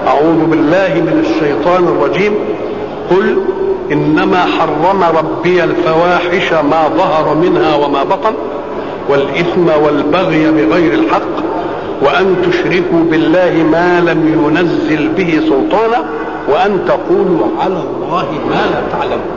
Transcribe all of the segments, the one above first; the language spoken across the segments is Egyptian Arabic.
أعوذ بالله من الشيطان الرجيم قل إنما حرم ربي الفواحش ما ظهر منها وما بطن والإثم والبغي بغير الحق وأن تشركوا بالله ما لم ينزل به سلطانا وأن تقولوا على الله ما لا تعلمون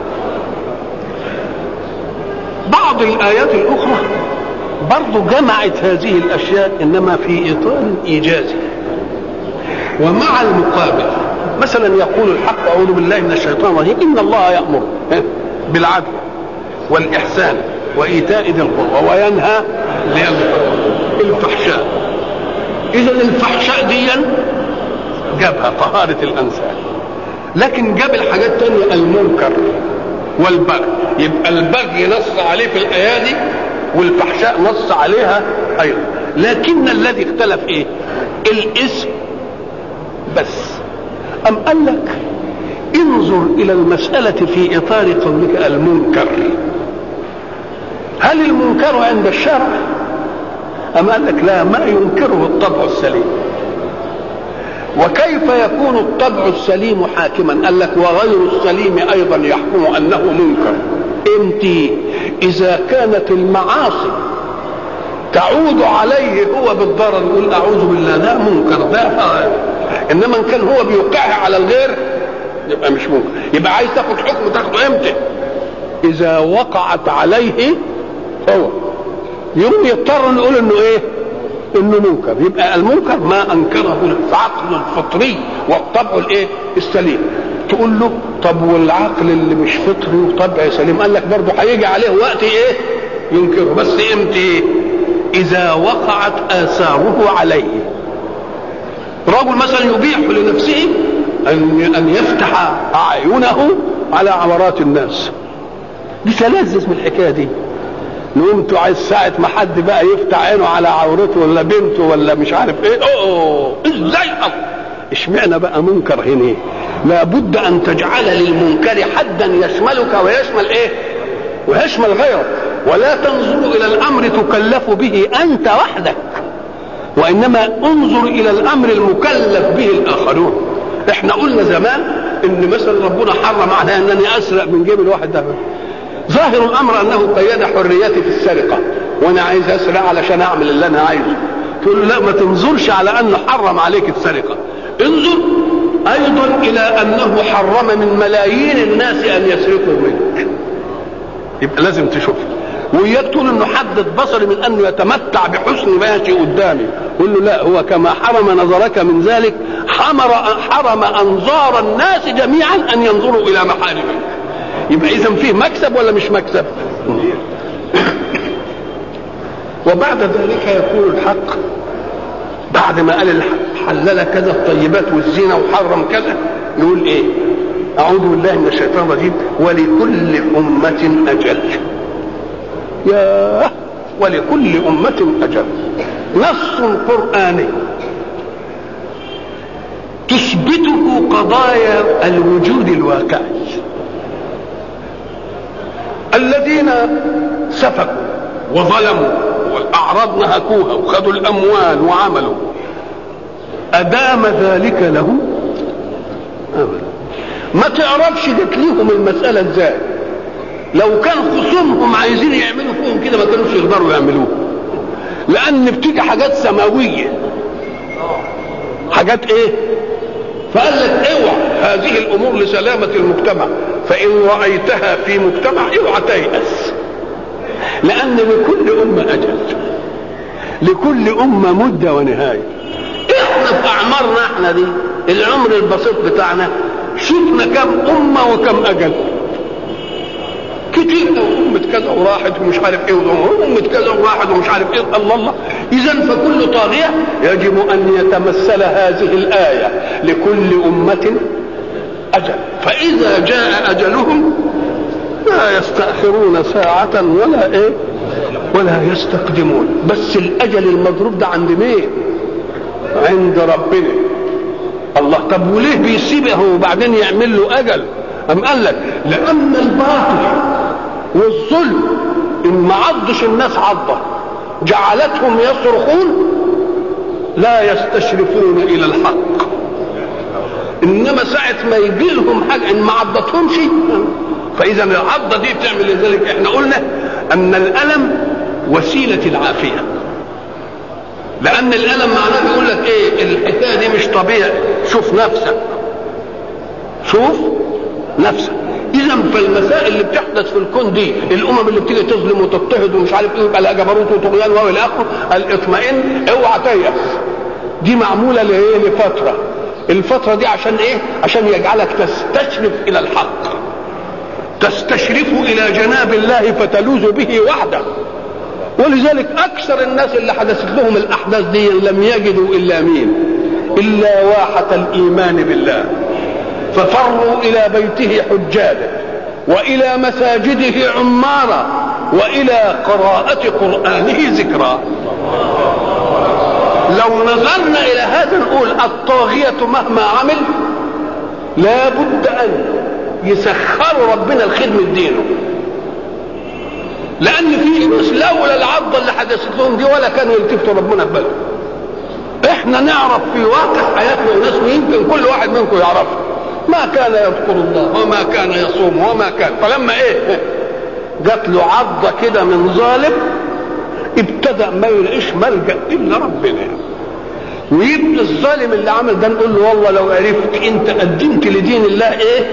بعض الآيات الأخرى برضو جمعت هذه الأشياء إنما في إطار إيجازي ومع المقابل مثلا يقول الحق أعوذ بالله من الشيطان الرجيم إن الله يأمر بالعدل والإحسان وإيتاء ذي القربى وينهى الفحشاء إذا الفحشاء دي جابها طهارة الأنساب لكن جاب الحاجات الثانية المنكر والبغي يبقى البغي نص عليه في الآية دي والفحشاء نص عليها أيضا لكن الذي اختلف إيه الاسم بس أم قال لك انظر إلى المسألة في إطار قولك المنكر هل المنكر عند الشرع أم قال لك لا ما ينكره الطبع السليم وكيف يكون الطبع السليم حاكما قال لك وغير السليم أيضا يحكم أنه منكر امتى إذا كانت المعاصي تعود عليه هو بالضرر يقول أعوذ بالله ده منكر ده إنما إن كان هو بيوقعها على الغير يبقى مش منكر يبقى عايز تاخد حكم تاخده امتى إذا وقعت عليه هو يوم يضطر نقول إنه إيه انه منكر يبقى المنكر ما انكره العقل الفطري والطبع الايه السليم تقول له طب والعقل اللي مش فطري وطبع سليم قال لك برضه هيجي عليه وقت ايه ينكره بس امتى اذا وقعت اثاره عليه رجل مثلا يبيح لنفسه ان ان يفتح اعينه على عورات الناس بتلذذ من الحكايه دي نقوم عايز ساعة ما حد بقى يفتح عينه على عورته ولا بنته ولا مش عارف ايه اوه ازاي اشمعنى بقى منكر هنا لابد ان تجعل للمنكر حدا يشملك ويشمل ايه ويشمل غيرك ولا تنظر الى الامر تكلف به انت وحدك وانما انظر الى الامر المكلف به الاخرون احنا قلنا زمان ان مثلا ربنا حرم على انني اسرق من جيب الواحد ده ظاهر الامر انه قيد حريتي في السرقه وانا عايز اسرق علشان اعمل اللي انا عايزه تقول له لا ما تنظرش على انه حرم عليك السرقه انظر ايضا الى انه حرم من ملايين الناس ان يسرقوا منك يبقى لازم تشوف وياك تقول انه حدد بصري من انه يتمتع بحسن ماشي قدامي قول له لا هو كما حرم نظرك من ذلك حمر حرم انظار الناس جميعا ان ينظروا الى محارمك يبقى اذا فيه مكسب ولا مش مكسب وبعد ذلك يقول الحق بعد ما قال حلل كذا الطيبات والزينة وحرم كذا يقول ايه اعوذ بالله من الشيطان الرجيم ولكل امة اجل يا ولكل امة اجل نص قرآني تثبته قضايا الوجود الواقعي الذين سفكوا وظلموا والاعراض نهكوها وخذوا الاموال وعملوا ادام ذلك لهم ابدا ما تعرفش جت ليهم المساله ازاي لو كان خصومهم عايزين يعملوا فيهم كده ما كانوش يقدروا يعملوه لان بتيجي حاجات سماويه حاجات ايه فقال لك اوعى هذه الامور لسلامه المجتمع فان رايتها في مجتمع اوعى تيأس لان لكل امه اجل لكل امه مده ونهايه احنا في اعمارنا احنا دي العمر البسيط بتاعنا شفنا كم امه وكم اجل كتير أمة كذا وراحت ومش عارف ايه وأمة كذا وراحت ومش عارف ايه الله الله إذا فكل طاغية يجب أن يتمثل هذه الآية لكل أمة أجل فإذا جاء أجلهم لا يستأخرون ساعة ولا إيه ولا يستقدمون بس الأجل المضروب ده عند مين عند ربنا الله طب وليه بيسيبه وبعدين يعمل له أجل أم قال لك لأن الباطل والظلم إن ما عضش الناس عضة جعلتهم يصرخون لا يستشرفون إلى الحق انما ساعه ما يجي لهم حاجه ان ما عضتهمش فاذا العضه دي بتعمل لذلك احنا قلنا ان الالم وسيله العافيه لان الالم معناه بيقول لك ايه الحكايه دي مش طبيعي شوف نفسك شوف نفسك اذا فالمسائل اللي بتحدث في الكون دي الامم اللي بتيجي تظلم وتضطهد ومش عارف ايه يبقى لها جبروت وطغيان والى اخره الاطمئن اوعى تيأس دي معموله لايه لفتره الفتره دي عشان ايه عشان يجعلك تستشرف الى الحق تستشرف الى جناب الله فتلوذ به وحده ولذلك اكثر الناس اللي حدثت لهم الاحداث دي لم يجدوا الا مين الا واحه الايمان بالله ففروا الى بيته حجاجا والى مساجده عمارا والى قراءه قرانه ذكرا لو نظرنا الى هذا نقول الطاغيه مهما عمل لا بد ان يسخروا ربنا لخدمه دينه لان في ناس لولا العضه اللي حدثت لهم دي ولا كانوا يلتفتوا ربنا ببالهم احنا نعرف في واقع حياتنا وناس ويمكن كل واحد منكم يعرفها ما كان يذكر الله وما كان يصوم وما كان فلما ايه جات له عضه كده من ظالم ابتدى ما يلاقيش ملجا الا ربنا ويبقى الظالم اللي عمل ده نقول له والله لو عرفت انت قدمت لدين الله ايه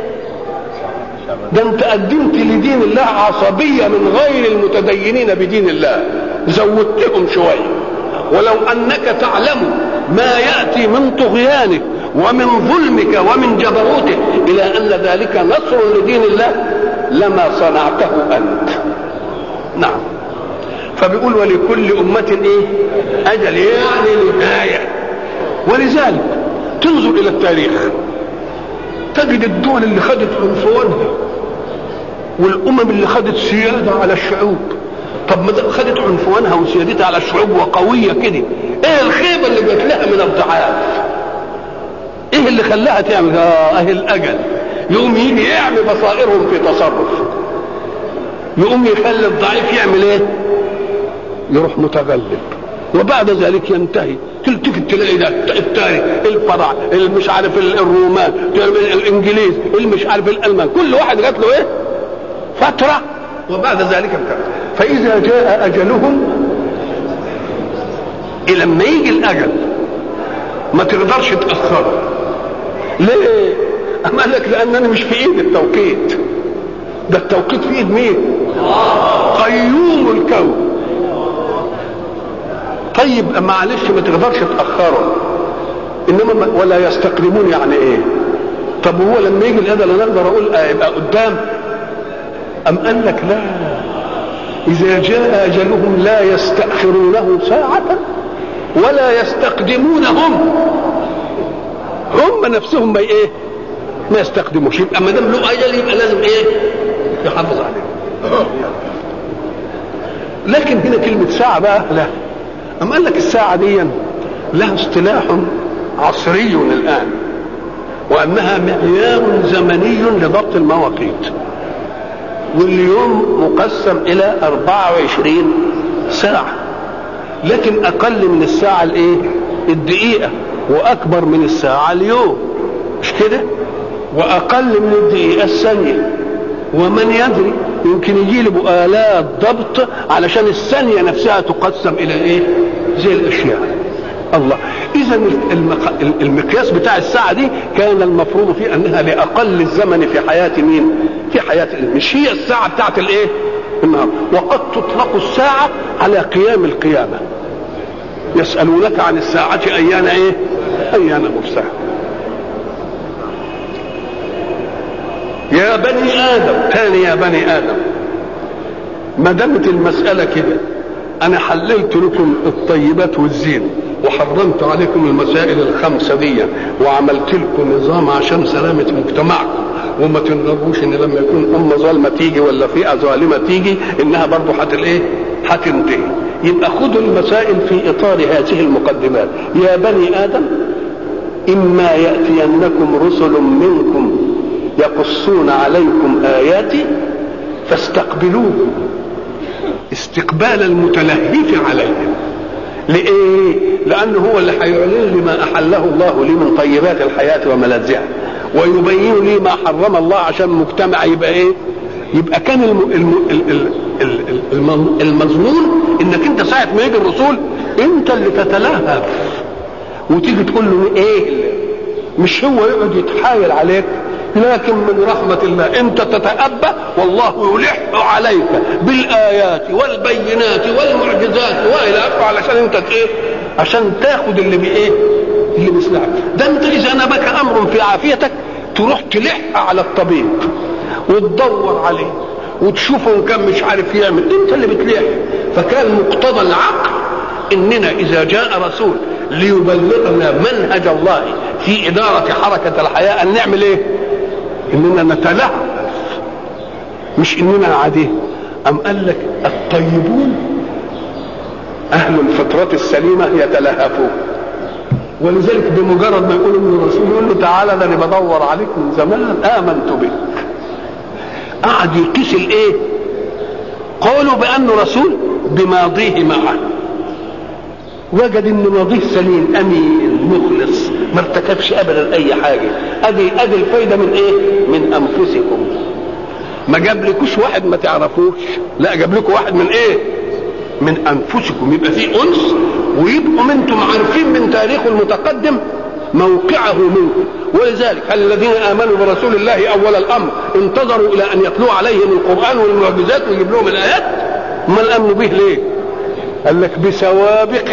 ده انت قدمت لدين الله عصبيه من غير المتدينين بدين الله زودتهم شويه ولو انك تعلم ما ياتي من طغيانك ومن ظلمك ومن جبروتك الى ان ذلك نصر لدين الله لما صنعته انت نعم فبيقول ولكل أمة إيه؟ أجل يعني نهاية ولذلك تنظر إلى التاريخ تجد الدول اللي خدت عنفوانها والأمم اللي خدت سيادة على الشعوب طب ما خدت عنفوانها وسيادتها على الشعوب وقوية كده ايه الخيبة اللي جات لها من الضعاف ايه اللي خلاها تعمل اه اهي الاجل يقوم يجي يعمل بصائرهم في تصرف يقوم يخلي الضعيف يعمل ايه يروح متغلب وبعد ذلك ينتهي تلتفت تلاقي ده التاريخ الفرع مش عارف الرومان الانجليز مش عارف الالمان كل واحد جات له ايه فتره وبعد ذلك انتهى فاذا جاء اجلهم لما يجي الاجل ما تقدرش تاخره ليه أم قال لك لان انا مش في ايد التوقيت ده التوقيت في ايد مين قيوم الكون طيب معلش ما تقدرش تاخره انما ولا يستقدمون يعني ايه طب هو لما يجي الاجل انا اقدر اقول يبقى قدام ام قال لك لا اذا جاء اجلهم لا يستاخرونه ساعه ولا يستقدمون هم هم نفسهم ما ايه ما يستقدموش يبقى ما دام له اجل يبقى لازم ايه يحافظ عليه لكن هنا كلمه ساعه بقى لا أم قال لك الساعة دي لها اصطلاح عصري الآن وأنها معيار زمني لضبط المواقيت واليوم مقسم إلى 24 ساعة لكن أقل من الساعة الإيه؟ الدقيقة وأكبر من الساعة اليوم مش كده؟ وأقل من الدقيقة الثانية ومن يدري يمكن يجي له آلات ضبط علشان الثانية نفسها تقسم إلى إيه؟ زي الأشياء. الله إذا المقياس بتاع الساعة دي كان المفروض فيه أنها لأقل الزمن في حياة مين؟ في حياة مش هي الساعة بتاعت الإيه؟ النهار وقد تطلق الساعة على قيام القيامة. يسألونك عن الساعة أيان إيه؟ أيان مرساها. يا بني ادم تاني يا بني ادم ما دامت المساله كده انا حللت لكم الطيبات والزين وحرمت عليكم المسائل الخمسه دي وعملت لكم نظام عشان سلامه مجتمعكم وما تنغروش ان لما يكون امه ظالمه تيجي ولا فئه ظالمه تيجي انها برضه هت الايه؟ هتنتهي يبقى خذوا المسائل في اطار هذه المقدمات يا بني ادم اما ياتينكم رسل منكم يقصون عليكم آياتي فاستقبلوه استقبال المتلهف عليهم لإيه؟ لأنه هو اللي هيعلن لي ما أحله الله لي من طيبات الحياة وملذها ويبين لي ما حرم الله عشان مجتمع يبقى إيه؟ يبقى كان الم... الم... الم... المظنون انك انت ساعه ما يجي الرسول انت اللي تتلهف وتيجي تقول له ايه مش هو يقعد يتحايل عليك لكن من رحمة الله انت تتأبى والله يلح عليك بالآيات والبينات والمعجزات والى اخره علشان انت ايه عشان تاخد اللي بايه اللي بيسمعك ده انت اذا نبك امر في عافيتك تروح تلح على الطبيب وتدور عليه وتشوفه ان كان مش عارف يعمل انت اللي بتلح فكان مقتضى العقل اننا اذا جاء رسول ليبلغنا منهج الله في اداره حركه الحياه ان نعمل ايه؟ اننا نتلهف مش اننا عاديه ام قال لك الطيبون اهل الفطره السليمه يتلهفون ولذلك بمجرد ما يقول ابن الرسول يقول له تعالى ده انا بدور عليك من زمان امنت بك قعد يقيس الايه قالوا بانه رسول بماضيه معه وجد ان ماضيه سليم امين مخلص ما ارتكبش ابدا اي حاجه ادي ادي الفايده من ايه من انفسكم ما جابلكوش واحد ما تعرفوش لا جاب لكم واحد من ايه من انفسكم يبقى في انس ويبقوا انتم عارفين من تاريخه المتقدم موقعه منكم ولذلك هل الذين امنوا برسول الله اول الامر انتظروا الى ان يتلو عليهم القران والمعجزات ويجيب لهم الايات ما امنوا به ليه قال لك بسوابق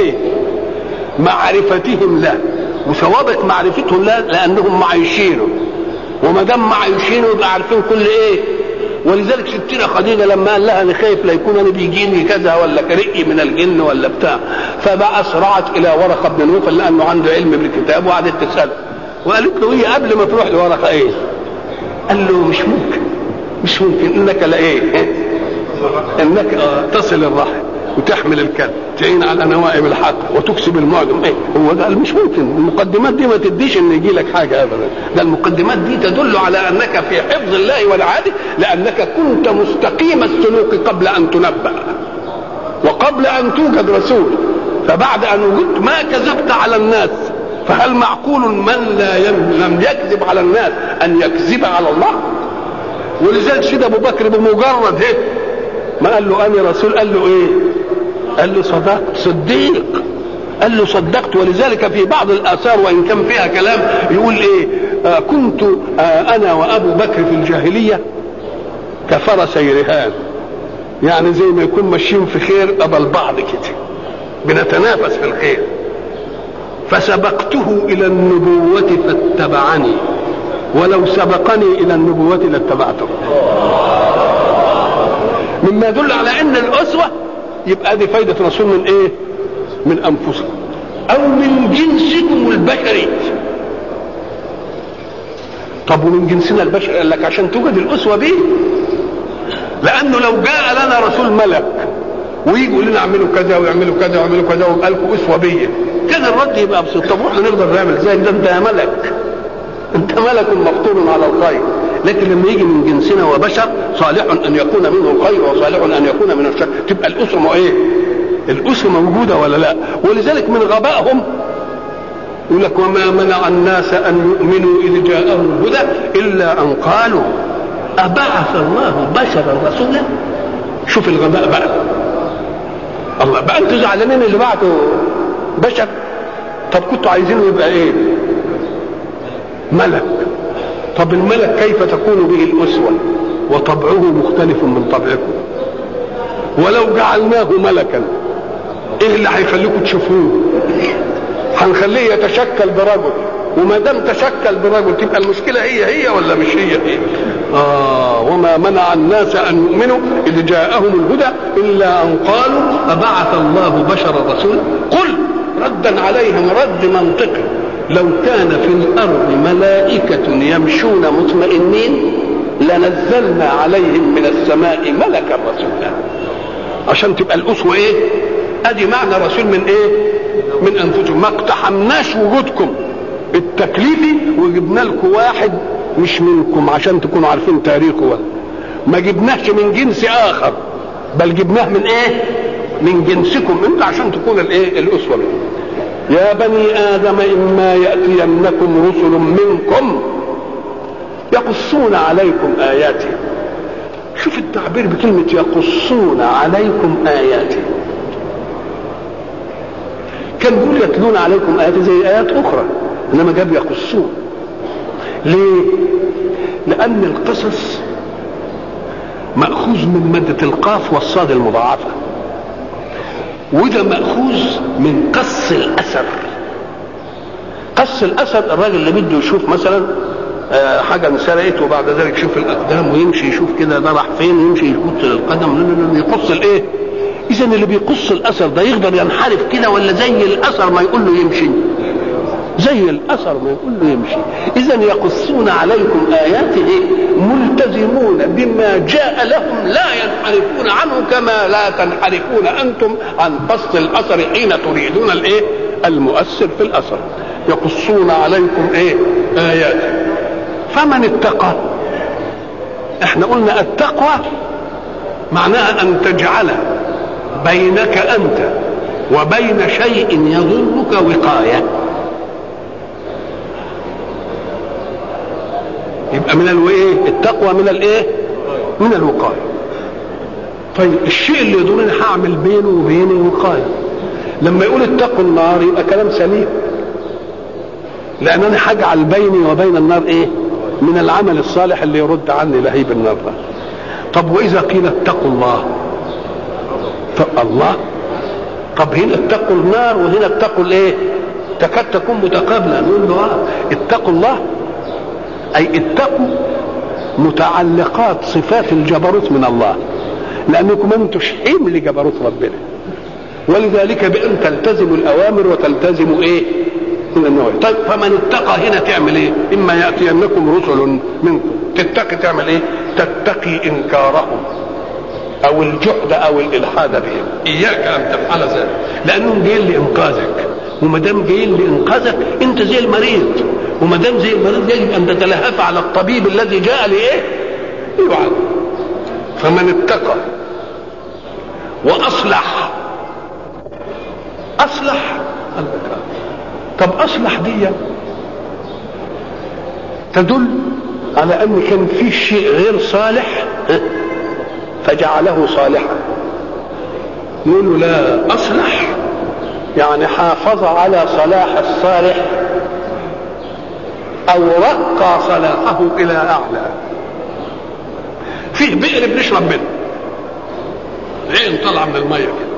معرفتهم له وسوابق معرفتهم له لانهم معايشينه وما دام معايشينه يبقى عارفين كل ايه ولذلك ستنا خديجة لما قال لها انا خايف لا يكون انا بيجيني كذا ولا كرئي من الجن ولا بتاع فبقى اسرعت الى ورقه بن نوفل لانه عنده علم بالكتاب وقعدت تساله وقالت له هي قبل ما تروح لورقه ايه؟ قال له مش ممكن مش ممكن انك لا ايه؟ انك تصل الرحم وتحمل الكلب تعين على نوائب الحق وتكسب المعجم ايه هو ده مش ممكن المقدمات دي ما تديش ان يجي لك حاجه ابدا ده المقدمات دي تدل على انك في حفظ الله والعاده لانك كنت مستقيم السلوك قبل ان تنبأ وقبل ان توجد رسول فبعد ان وجدت ما كذبت على الناس فهل معقول من لا يم لم يكذب على الناس ان يكذب على الله ولذلك سيد ابو بكر بمجرد ايه ما قال له انا رسول قال له ايه قال له صدقت صديق قال له صدقت ولذلك في بعض الاثار وان كان فيها كلام يقول ايه آه كنت آه انا وابو بكر في الجاهليه كفرسي رهان يعني زي ما يكون ماشيين في خير قبل بعض كده بنتنافس في الخير فسبقته الى النبوه فاتبعني ولو سبقني الى النبوه لاتبعته مما يدل على ان الاسوه يبقى دي فايده رسول من ايه من انفسكم او من جنسكم البشري طب ومن جنسنا البشري قال لك عشان توجد الاسوه به لانه لو جاء لنا رسول ملك ويجي يقول لنا اعملوا كذا ويعملوا كذا ويعملوا كذا ويبقى لكم اسوه بيا كان الرد يبقى بسيط طب واحنا نقدر نعمل زي ده انت يا ملك انت ملك مفطور على الخير لكن لما يجي من جنسنا وبشر صالح ان يكون منه الخير وصالح ان يكون من الشر تبقى الاسره ايه الاسره موجوده ولا لا ولذلك من غبائهم يقول لك وما منع الناس ان يؤمنوا اذ جاءهم الهدى الا ان قالوا ابعث الله بشرا رسولا شوف الغباء بقى الله بقى انتوا زعلانين اللي بعته بشر طب كنتوا عايزينه يبقى ايه ملك طب الملك كيف تكون به الأسوة وطبعه مختلف من طبعكم ولو جعلناه ملكا ايه اللي هيخليكم تشوفوه هنخليه يتشكل برجل وما دام تشكل برجل تبقى المشكله هي هي ولا مش هي هي آه وما منع الناس ان يؤمنوا اذ جاءهم الهدى الا ان قالوا ابعث الله بشرا رسولا قل ردا عليهم رد منطقي لو كان في الارض ملائكه يمشون مطمئنين لنزلنا عليهم من السماء ملكا رسولا عشان تبقى الاسوه ايه ادي معنى رسول من ايه من انفسكم ما اقتحمناش وجودكم التكليفي وجبنا لكم واحد مش منكم عشان تكونوا عارفين تاريخه ولا ما جبناهش من جنس اخر بل جبناه من ايه من جنسكم انت عشان تكون الايه الاسوه منه. يا بني ادم اما ياتينكم رسل منكم يقصون عليكم اياتي شوف التعبير بكلمه يقصون عليكم اياتي كان بيقول يتلون عليكم ايات زي ايات اخرى انما جاب يقصون ليه لان القصص ماخوذ من ماده القاف والصاد المضاعفه وده ماخوذ من قص الاثر قص الاثر الراجل اللي بده يشوف مثلا آه، حاجه انسرقت وبعد ذلك يشوف الاقدام ويمشي يشوف كده ده راح فين يمشي يبص للقدم لا لا لا يقص الايه اذا اللي بيقص الاثر ده يقدر ينحرف كده ولا زي الاثر ما يقول له يمشي زي الاثر ما يقول له يمشي اذا يقصون عليكم اياته ملتزمون بما جاء لهم لا ينحرفون عنه كما لا تنحرفون انتم عن قص الاثر حين تريدون الايه المؤثر في الاثر يقصون عليكم ايه اياته فمن اتقى احنا قلنا التقوى معناها ان تجعل بينك انت وبين شيء يضرك وقايه يبقى من الايه التقوى من الايه من الوقايه طيب الشيء اللي يضرني هعمل بينه وبيني وقايه لما يقول اتقوا النار يبقى كلام سليم لان انا هجعل بيني وبين النار ايه من العمل الصالح اللي يرد عني لهيب النار ده طب واذا قيل اتقوا الله الله طب هنا اتقوا النار وهنا اتقوا الايه تكاد تكون متقابله نقول له اه اتقوا الله اي اتقوا متعلقات صفات الجبروت من الله لانكم انتش حمل جبروت ربنا ولذلك بان تلتزموا الاوامر وتلتزموا ايه من النوع طيب فمن اتقى هنا تعمل ايه اما ياتينكم رسل منكم تتقي تعمل ايه تتقي انكارهم او الجحد او الالحاد بهم اياك ان تفعل ذلك لانهم جايين لانقاذك وما دام جايين لانقاذك انت زي المريض وما دام زي المريض يجب ان تتلهف على الطبيب الذي جاء لايه؟ يوعد فمن اتقى واصلح اصلح طب اصلح دي تدل على ان كان في شيء غير صالح فجعله صالحا يقول له لا اصلح يعني حافظ على صلاح الصالح او رقى صلاحه الى اعلى فيه بئر بنشرب منه عين طالعه من الميه كده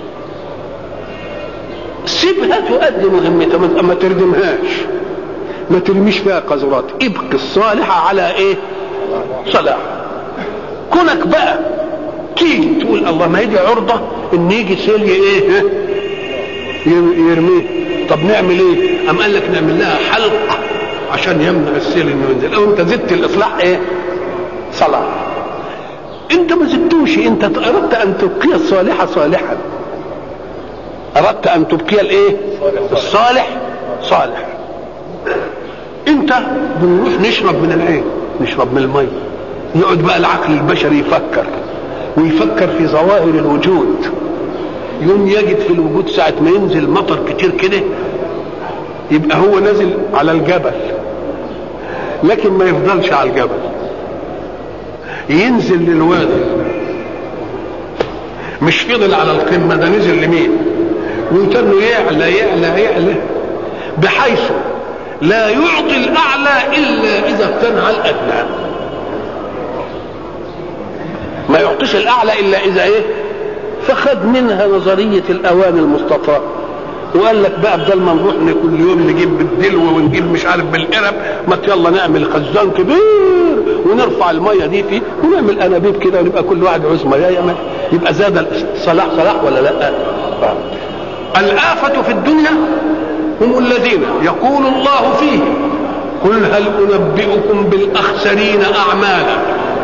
سيبها تؤدي مهمتها ما تردمهاش ما ترميش فيها قذرات ابقي الصالحة على ايه صلاح كونك بقى تيجي تقول الله ما هي عرضة ان يجي سيل ايه يرميه طب نعمل ايه ام قال لك نعمل لها حلق عشان يمنع السيل انه ينزل او انت زدت الاصلاح ايه صلاح انت ما زدتوش انت اردت ان تبقي الصالحة صالحا اردت ان تبقي الايه الصالح صالح انت بنروح نشرب من العين نشرب من المي يقعد بقى العقل البشري يفكر ويفكر في ظواهر الوجود يوم يجد في الوجود ساعة ما ينزل مطر كتير كده يبقى هو نازل على الجبل لكن ما يفضلش على الجبل ينزل للوادي مش فضل على القمة ده نزل لمين ويتنه يعلى يعلى يعلى بحيث لا يعطي الأعلى إلا إذا اقتنع الأدنى ما يعطيش الأعلى إلا إذا إيه فخد منها نظرية الأواني المصطفى وقال لك بقى بدل ما نروح كل يوم نجيب بالدلو ونجيب مش عارف بالقرب ما يلا نعمل خزان كبير ونرفع الميه دي فيه ونعمل انابيب كده ونبقى كل واحد عوز ميه يبقى زاد الصلاح صلاح ولا لا؟ الآفة في الدنيا هم الذين يقول الله فيه قل هل أنبئكم بالأخسرين أعمالا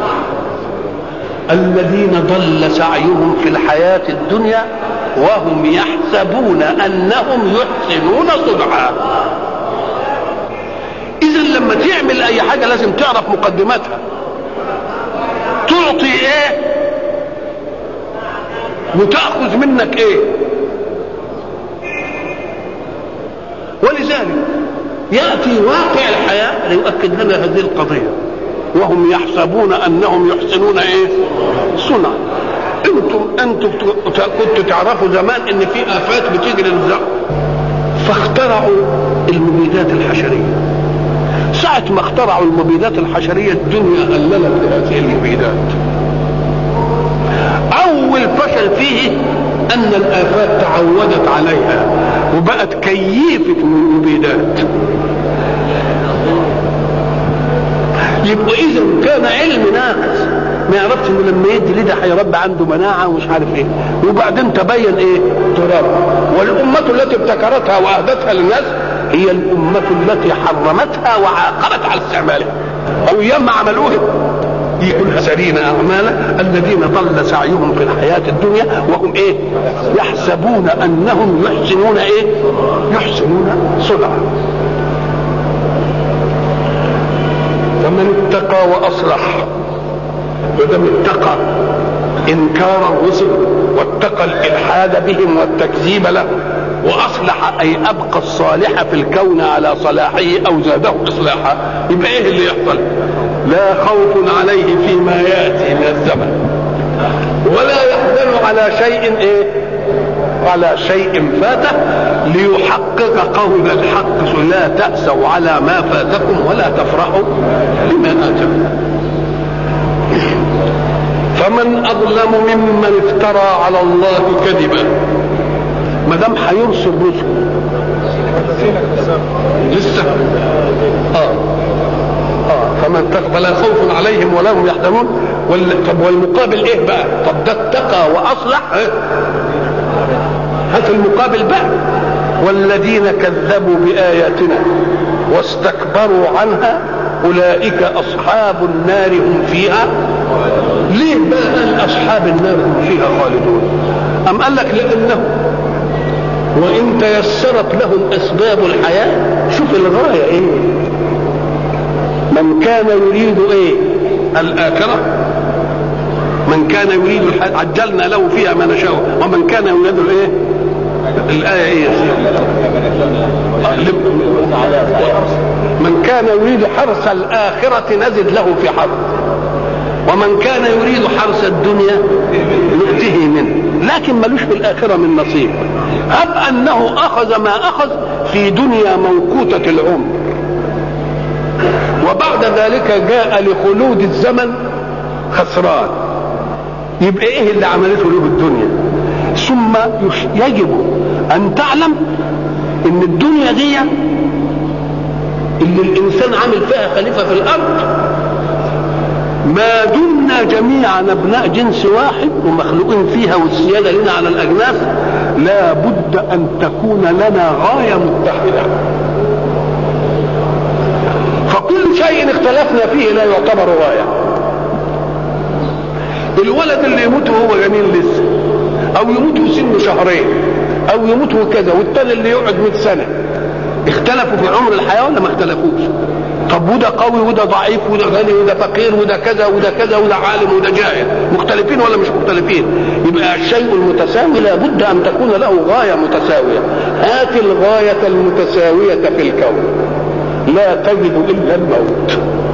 الذين ضل سعيهم في الحياة الدنيا وهم يحسبون أنهم يحسنون صنعا إذا لما تعمل أي حاجة لازم تعرف مقدماتها تعطي إيه وتأخذ منك ايه ولذلك يأتي واقع الحياة ليؤكد لنا هذه القضية وهم يحسبون انهم يحسنون ايه صنعا انتم انتم كنتوا تعرفوا زمان ان في افات بتيجي للزرع فاخترعوا المبيدات الحشريه ساعة ما اخترعوا المبيدات الحشرية الدنيا قللت بهذه المبيدات أول فشل فيه أن الآفات تعودت عليها وبقت كيفة من المبيدات يبقى إذا كان علم ناقص ما يعرفش انه لما يدي لده هيربي عنده مناعه ومش عارف ايه وبعدين تبين ايه تراب والامه التي ابتكرتها واهدتها للناس هي الامه التي حرمتها وعاقبت على استعمالها او يما عملوها يقول سرين اعمالا الذين ضل سعيهم في الحياه الدنيا وهم ايه يحسبون انهم يحسنون ايه يحسنون صنعا فمن اتقى واصلح ودم اتقى انكار الرسل واتقى الالحاد بهم والتكذيب له واصلح اي ابقى الصالح في الكون على صلاحه او زاده اصلاحا يبقى ايه اللي يحصل لا خوف عليه فيما ياتي من الزمن ولا يحزن على شيء ايه على شيء فاته ليحقق قول الحق لا تأسوا على ما فاتكم ولا تفرحوا بما آتاكم فمن أظلم ممن افترى على الله كذبا ما دام هيرسل رسل لسه اه اه فمن فلا خوف عليهم ولا هم يحزنون وال... طب والمقابل ايه بقى؟ طب ده اتقى واصلح إيه؟ هات المقابل بقى والذين كذبوا بآياتنا واستكبروا عنها أولئك أصحاب النار هم فيها ليه بقى أصحاب النار هم فيها خالدون أم قال لك لأنه وإن تيسرت لهم أسباب الحياة شوف الغاية إيه من كان يريد إيه الآخرة من كان يريد الحياة عجلنا له فيها ما نشاء ومن كان يريد الايه الآية ايه من كان يريد حرث الآخرة نزد له في حرث ومن كان يريد حرث الدنيا نؤته منه لكن ملوش في الآخرة من نصيب هب أنه أخذ ما أخذ في دنيا موقوتة العمر وبعد ذلك جاء لخلود الزمن خسران يبقى ايه اللي عملته له الدنيا ثم يجب ان تعلم ان الدنيا دي اللي الانسان عامل فيها خليفه في الارض ما دمنا جميعا ابناء جنس واحد ومخلوقين فيها والسياده لنا على الاجناس لا بد ان تكون لنا غايه متحده فكل شيء اختلفنا فيه لا يعتبر غايه الولد اللي يموت وهو جنين لسه او يموت وسنه شهرين او يموت وكذا والتاني اللي يقعد 100 سنه اختلفوا في عمر الحياه ولا ما اختلفوش طب وده قوي وده ضعيف وده غني وده فقير وده كذا وده كذا وده عالم وده جاهل مختلفين ولا مش مختلفين يبقى الشيء المتساوي لابد ان تكون له غايه متساويه هات الغايه المتساويه في الكون لا تجد الا الموت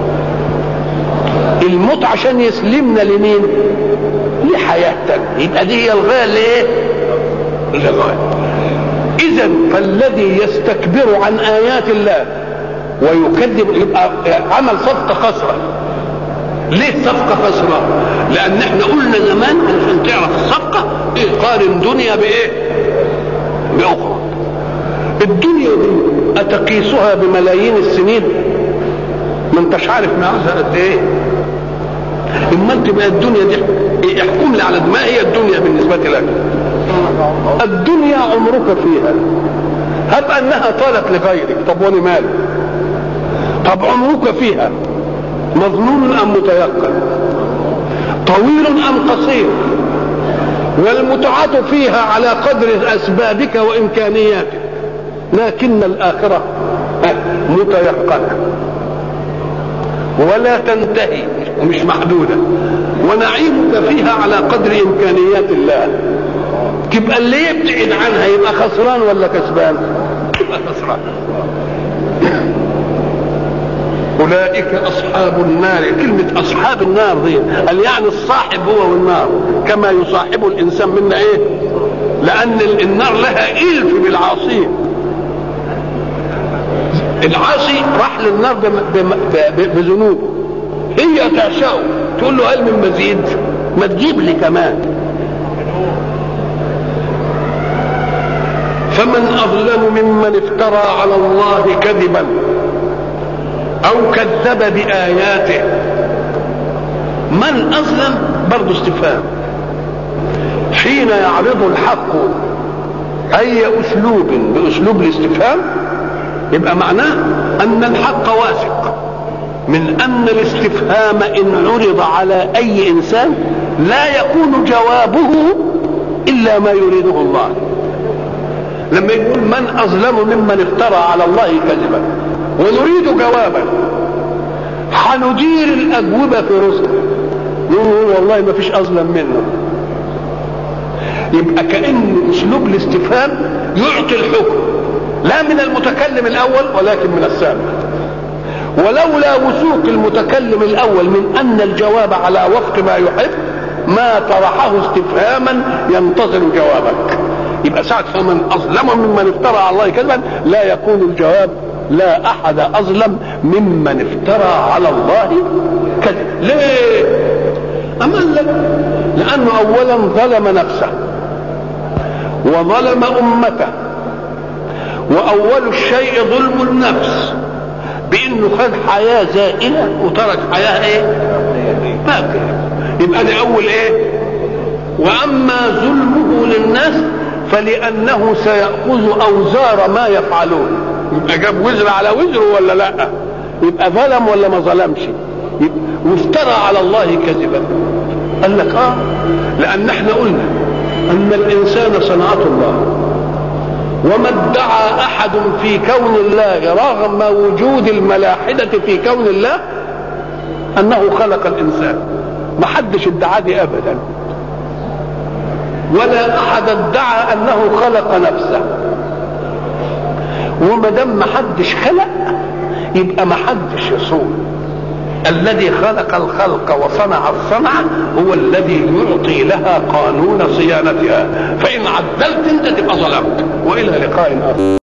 الموت عشان يسلمنا لمين لحياة تانية يبقى دي هي الغاية اللي ايه الغاية اذا فالذي يستكبر عن ايات الله ويكذب يبقى عمل صفقة خسرة ليه صفقة خسرة لان احنا قلنا زمان عشان تعرف الصفقة ايه قارن دنيا بايه باخرى الدنيا دي اتقيسها بملايين السنين ما انتش عارف معاها قد ايه اما انت بقى الدنيا دي احكم لي على ما هي الدنيا بالنسبة لك الدنيا عمرك فيها هب انها طالت لغيرك طب وانا مالي طب عمرك فيها مظنون ام متيقن طويل ام قصير والمتعة فيها على قدر اسبابك وامكانياتك لكن الاخرة متيقنة ولا تنتهي ومش محدودة ونعيمك فيها على قدر إمكانيات الله تبقى اللي يبتعد عنها يبقى خسران ولا كسبان يبقى خسران أولئك أصحاب النار كلمة أصحاب النار دي قال يعني الصاحب هو والنار كما يصاحب الإنسان منا إيه لأن النار لها إلف بالعاصين العاصي راح للنار بذنوبه هي تعشقه تقول له هل من مزيد ما تجيب لي كمان فمن أظلم ممن افترى على الله كذبا او كذب باياته من اظلم برضه استفهام حين يعرض الحق اي اسلوب باسلوب الاستفهام يبقى معناه ان الحق واثق من ان الاستفهام ان عرض على اي انسان لا يكون جوابه الا ما يريده الله لما يقول من اظلم ممن افترى على الله كذبا ونريد جوابا هندير الاجوبه في رزق يقول والله ما فيش اظلم منه يبقى كان اسلوب الاستفهام يعطي الحكم لا من المتكلم الاول ولكن من السابق ولولا وثوق المتكلم الاول من ان الجواب على وفق ما يحب ما طرحه استفهاما ينتظر جوابك يبقى ساعة فمن أظلم ممن افترى على الله كذبا لا يكون الجواب لا احد اظلم ممن افترى على الله كذب ليه اما لك لانه اولا ظلم نفسه وظلم امته واول الشيء ظلم النفس بانه خد حياه زائله وترك حياه ايه باقيه يبقى ده اول ايه واما ظلمه للناس فلانه سياخذ اوزار ما يفعلون يبقى جاب وزر على وزره ولا لا يبقى ظلم ولا ما ظلمش وافترى على الله كذبا قال لك اه لان احنا قلنا ان الانسان صنعه الله وما ادعى احد في كون الله رغم وجود الملاحده في كون الله انه خلق الانسان ما حدش ادعى دي ابدا ولا احد ادعى انه خلق نفسه وما دام ما حدش خلق يبقى ما حدش يصون الذي خلق الخلق وصنع الصنعة هو الذي يعطي لها قانون صيانتها فإن عدلت انت تبقى ظلمت وإلى لقاء آخر